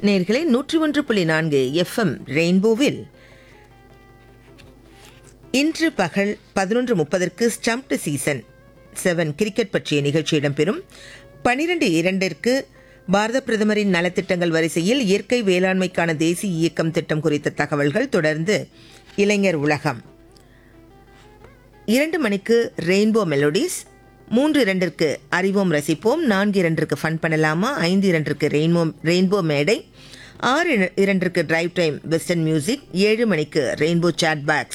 நேர்களே நூற்றி ஒன்று புள்ளி நான்கு எஃப்எம் ரெயின்போவில் இன்று பகல் பதினொன்று முப்பதற்கு ஸ்டம்ப்டு சீசன் செவன் கிரிக்கெட் பற்றிய நிகழ்ச்சி இடம்பெறும் பனிரெண்டு இரண்டிற்கு பாரத பிரதமரின் நலத்திட்டங்கள் வரிசையில் இயற்கை வேளாண்மைக்கான தேசிய இயக்கம் திட்டம் குறித்த தகவல்கள் தொடர்ந்து இளைஞர் உலகம் இரண்டு மணிக்கு ரெயின்போ மெலோடிஸ் மூன்று இரண்டிற்கு அறிவோம் ரசிப்போம் நான்கு இரண்டிற்கு ஃபன் பண்ணலாமா ஐந்து இரண்டிற்கு ரெயின்போ ரெயின்போ மேடை ஆறு இர- இரண்டிற்கு டிரைவ் டைம் வெஸ்டர்ன் மியூசிக் ஏழு மணிக்கு ரெயின்போ சாட் பாக்ஸ்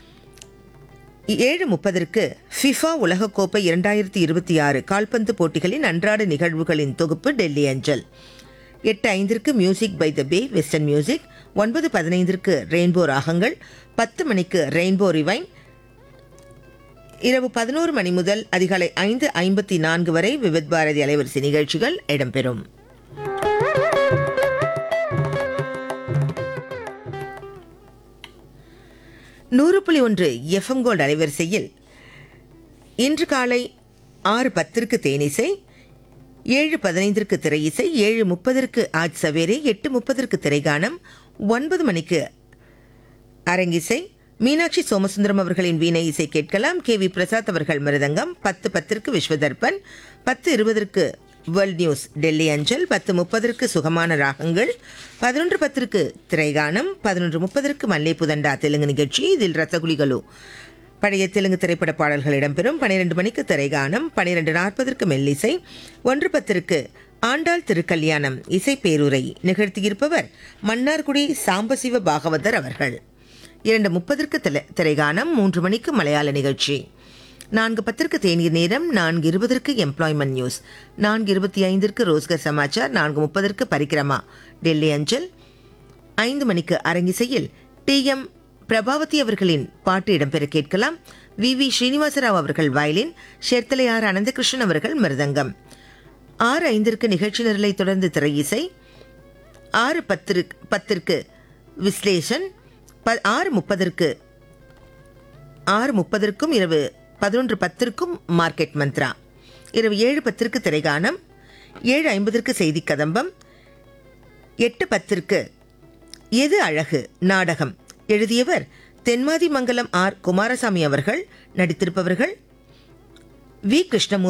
ஏழு முப்பதற்கு ஃபிஃபா உலகக்கோப்பை இரண்டாயிரத்தி இருபத்தி ஆறு கால்பந்து போட்டிகளின் அன்றாட நிகழ்வுகளின் தொகுப்பு டெல்லி அஞ்சல் எட்டு ஐந்திற்கு music by the bay western music ஒன்பது பதினைந்திற்கு ரெயின்போ ராகங்கள் பத்து மணிக்கு ரெயின்போ ரிவைன் இரவு பதினோரு மணி முதல் அதிகாலை ஐந்து ஐம்பத்தி நான்கு வரை விவித் பாரதி அலைவரிசை நிகழ்ச்சிகள் இடம்பெறும் நூறு புள்ளி ஒன்று எஃப்எம் கோல்டு அலைவரிசையில் இன்று காலை ஆறு பத்திற்கு தேனிசை ஏழு பதினைந்திற்கு திரையிசை ஏழு முப்பதற்கு ஆஜ் சவேரே எட்டு முப்பதற்கு திரைகானம் ஒன்பது மணிக்கு அரங்கிசை மீனாட்சி சோமசுந்தரம் அவர்களின் வீணை இசை கேட்கலாம் கே வி பிரசாத் அவர்கள் மிருதங்கம் பத்து பத்திற்கு விஸ்வதர்பன் பத்து இருபதற்கு வேர்ல்ட் நியூஸ் டெல்லி அஞ்சல் பத்து முப்பதற்கு சுகமான ராகங்கள் பதினொன்று பத்திற்கு திரைகானம் பதினொன்று முப்பதற்கு மல்லை புதண்டா தெலுங்கு நிகழ்ச்சி இதில் ரத்தகுலிகளு பழைய தெலுங்கு திரைப்பட பாடல்கள் இடம்பெறும் பனிரெண்டு மணிக்கு திரைகானம் பனிரெண்டு நாற்பதற்கு மெல்லிசை ஒன்று பத்திற்கு ஆண்டாள் திருக்கல்யாணம் இசை பேருரை நிகழ்த்தியிருப்பவர் மன்னார்குடி சாம்பசிவ பாகவதர் அவர்கள் இரண்டு முப்பதற்கு திரை- திரைகானம் மூன்று மணிக்கு மலையாள நிகழ்ச்சி நான்கு பத்திற்கு தேநீர் நேரம் நான்கு இருபதற்கு எம்ப்ளாய்மெண்ட் நியூஸ் நான்கு இருபத்தி ஐந்திற்கு ரோஸ்கர் சமாச்சார் நான்கு முப்பதற்கு பரிக்கிரமா டெல்லி அஞ்சல் ஐந்து மணிக்கு அரங்கிசையில் டி எம் பிரபாவதி அவர்களின் பாட்டு இடம்பெற கேட்கலாம் வி வி ஸ்ரீனிவாசராவ் அவர்கள் வயலின் ஷெர்த்தலை ஆர் அனந்தகிருஷ்ணன் அவர்கள் மிருதங்கம் ஆறு ஐந்திற்கு நிகழ்ச்சி நிரலை தொடர்ந்து திரையிசை ஆறு பத்திரு பத்திற்கு விஸ்லேஷன் ப ஆறு முப்பதற்கு ஆறு முப்பதற்கும் இரவு பதினொன்று பத்திற்கும் மார்க்கெட் மந்த்ரா இரவு ஏழு பத்திற்கு திரைகானம் ஏழு ஐம்பதற்கு செய்தி கதம்பம் எட்டு பத்திற்கு எது அழகு நாடகம் எழுதியவர் தென்மாதி மங்கலம் ஆர் குமாரசாமி அவர்கள் நடித்திருப்பவர்கள் வி கிருஷ்ணமூர்த்தி